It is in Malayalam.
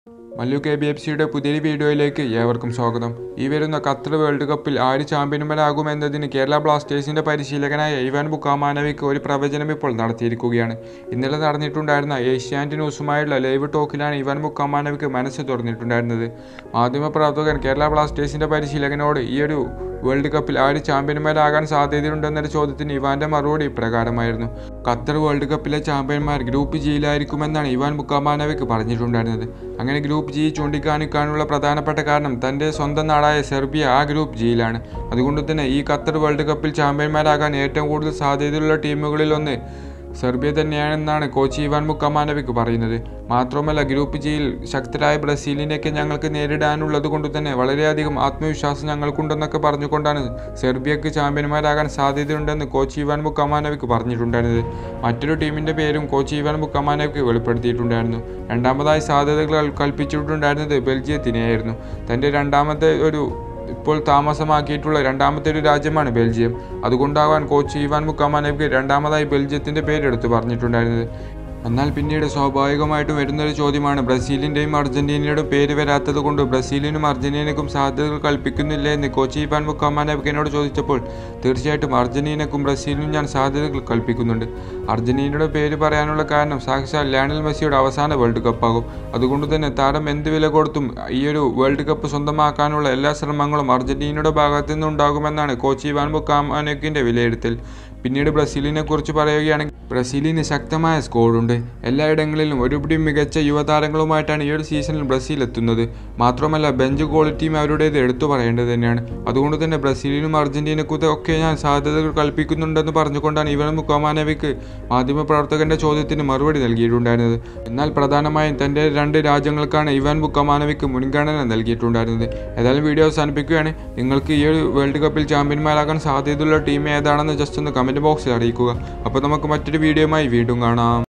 മല്ലു കെ ബി എഫ് സിയുടെ പുതിയൊരു വീഡിയോയിലേക്ക് ഏവർക്കും സ്വാഗതം ഈ വരുന്ന ഖത്തർ വേൾഡ് കപ്പിൽ ആര് ചാമ്പ്യന്മാരാകുമെന്നതിന് കേരള ബ്ലാസ്റ്റേഴ്സിന്റെ പരിശീലകനായ ഇവാൻ ബുക്കാമാനവിക്ക് ഒരു പ്രവചനം ഇപ്പോൾ നടത്തിയിരിക്കുകയാണ് ഇന്നലെ നടന്നിട്ടുണ്ടായിരുന്ന ഏഷ്യാനെറ്റ് ന്യൂസുമായുള്ള ലൈവ് ടോക്കിലാണ് ഇവാൻ ബുക്കാമാനവിക്ക് മനസ്സ് തുറന്നിട്ടുണ്ടായിരുന്നത് മാധ്യമപ്രവർത്തകൻ കേരള ബ്ലാസ്റ്റേഴ്സിന്റെ പരിശീലകനോട് ഈ ഒരു വേൾഡ് കപ്പിൽ ആര് ചാമ്പ്യന്മാരാകാൻ സാധ്യതയുണ്ടെന്നൊരു ചോദ്യത്തിന് ഇവാന്റെ മറുപടി ഇപ്രകാരമായിരുന്നു ഖത്തർ വേൾഡ് കപ്പിലെ ചാമ്പ്യന്മാർ ഗ്രൂപ്പ് ജിയിലായിരിക്കുമെന്നാണ് ഇവാൻ ബുക്കാമാനവിക്ക് പറഞ്ഞിട്ടുണ്ടായിരുന്നത് അങ്ങനെ ഗ്രൂപ്പ് ജി ചൂണ്ടിക്കാണിക്കാനുള്ള പ്രധാനപ്പെട്ട കാരണം തൻ്റെ സ്വന്തം നാടായ സെർബിയ ആ ഗ്രൂപ്പ് ജിയിലാണ് അതുകൊണ്ട് തന്നെ ഈ ഖത്തർ വേൾഡ് കപ്പിൽ ചാമ്പ്യന്മാരാകാൻ ഏറ്റവും കൂടുതൽ സാധ്യതയുള്ള ടീമുകളിൽ ഒന്ന് സെർബിയ തന്നെയാണെന്നാണ് കോച്ച് ഇവാൻ മുക്കമാനവിക്ക് പറയുന്നത് മാത്രമല്ല ഗ്രൂപ്പ് ജിയിൽ ശക്തരായ ബ്രസീലിനെയൊക്കെ ഞങ്ങൾക്ക് നേരിടാനുള്ളത് കൊണ്ട് തന്നെ വളരെയധികം ആത്മവിശ്വാസം ഞങ്ങൾക്കുണ്ടെന്നൊക്കെ പറഞ്ഞുകൊണ്ടാണ് സെർബിയക്ക് ചാമ്പ്യന്മാരാകാൻ സാധ്യതയുണ്ടെന്ന് കോച്ച് ഇവാൻ മുക്കമാനവിക്ക് പറഞ്ഞിട്ടുണ്ടായിരുന്നത് മറ്റൊരു ടീമിൻ്റെ പേരും കോച്ച് ഇവാൻ മുക്കമാനവിക്ക് വെളിപ്പെടുത്തിയിട്ടുണ്ടായിരുന്നു രണ്ടാമതായി സാധ്യതകൾ കൽപ്പിച്ചിട്ടുണ്ടായിരുന്നത് ബെൽജിയത്തിനെയായിരുന്നു തൻ്റെ രണ്ടാമത്തെ ഒരു ഇപ്പോൾ താമസമാക്കിയിട്ടുള്ള രണ്ടാമത്തെ ഒരു രാജ്യമാണ് ബെൽജിയം അതുകൊണ്ടാവാൻ കോച്ച് ഇവാൻ മുക്കാമാനവ്ക്ക് രണ്ടാമതായി ബെൽജിയത്തിൻ്റെ പേരെടുത്ത് പറഞ്ഞിട്ടുണ്ടായിരുന്നത് എന്നാൽ പിന്നീട് സ്വാഭാവികമായിട്ടും വരുന്നൊരു ചോദ്യമാണ് ബ്രസീലിൻ്റെയും അർജന്റീനയുടെയും പേര് വരാത്തത് കൊണ്ട് ബ്രസീലിനും അർജന്റീനയ്ക്കും സാധ്യതകൾ കൽപ്പിക്കുന്നില്ലേ എന്ന് കോച്ച് ഇവാൻ മുക്കാമാനവ്ക്കിനോട് ചോദിച്ചപ്പോൾ തീർച്ചയായിട്ടും അർജന്റീനക്കും ബ്രസീലിനും ഞാൻ സാധ്യതകൾ കൽപ്പിക്കുന്നുണ്ട് അർജന്റീനയുടെ പേര് പറയാനുള്ള കാരണം സാക്ഷാൽ ലയണൽ മെസ്സിയുടെ അവസാന വേൾഡ് കപ്പാകും അതുകൊണ്ട് തന്നെ താരം എന്ത് വില കൊടുത്തും ഈ ഒരു വേൾഡ് കപ്പ് സ്വന്തമാക്കാനുള്ള എല്ലാ ശ്രമങ്ങളും അർജന്റീനയുടെ ഭാഗത്തു നിന്നുണ്ടാകുമെന്നാണ് കോച്ച് ഇവാൻ മുക്കാമാനക്കിൻ്റെ വിലയിരുത്തൽ പിന്നീട് ബ്രസീലിനെ കുറിച്ച് പറയുകയാണെങ്കിൽ ബ്രസീലിന് ശക്തമായ സ്കോഡുണ്ട് എല്ലായിടങ്ങളിലും ഒരുപിടി മികച്ച യുവതാരങ്ങളുമായിട്ടാണ് ഈ ഒരു സീസണിൽ ബ്രസീൽ എത്തുന്നത് മാത്രമല്ല ബെഞ്ച് ക്വാളിറ്റിയും അവരുടേത് എടുത്തു പറയേണ്ടത് തന്നെയാണ് അതുകൊണ്ട് തന്നെ ബ്രസീലിനും അർജന്റീനക്കും ഒക്കെ ഞാൻ സാധ്യതകൾ കൽപ്പിക്കുന്നുണ്ടെന്ന് പറഞ്ഞുകൊണ്ടാണ് ഇവൻ മുക്കോമാനവിക്ക് മാധ്യമപ്രവർത്തകന്റെ ചോദ്യത്തിന് മറുപടി നൽകിയിട്ടുണ്ടായിരുന്നത് എന്നാൽ പ്രധാനമായും തൻ്റെ രണ്ട് രാജ്യങ്ങൾക്കാണ് ഇവാൻ ബുക്കമാനവിക്ക് മുൻഗണന നൽകിയിട്ടുണ്ടായിരുന്നത് ഏതായാലും വീഡിയോ അവസാനിപ്പിക്കുകയാണ് നിങ്ങൾക്ക് ഈ ഒരു വേൾഡ് കപ്പിൽ ചാമ്പ്യന്മാരാകാൻ സാധ്യതയുള്ള ടീം ഏതാണെന്ന് ജസ്റ്റ് ഒന്ന് കമൻറ്റ് ബോക്സിൽ അറിയിക്കുക അപ്പോൾ നമുക്ക് മറ്റൊരു വീഡിയോയുമായി വീണ്ടും കാണാം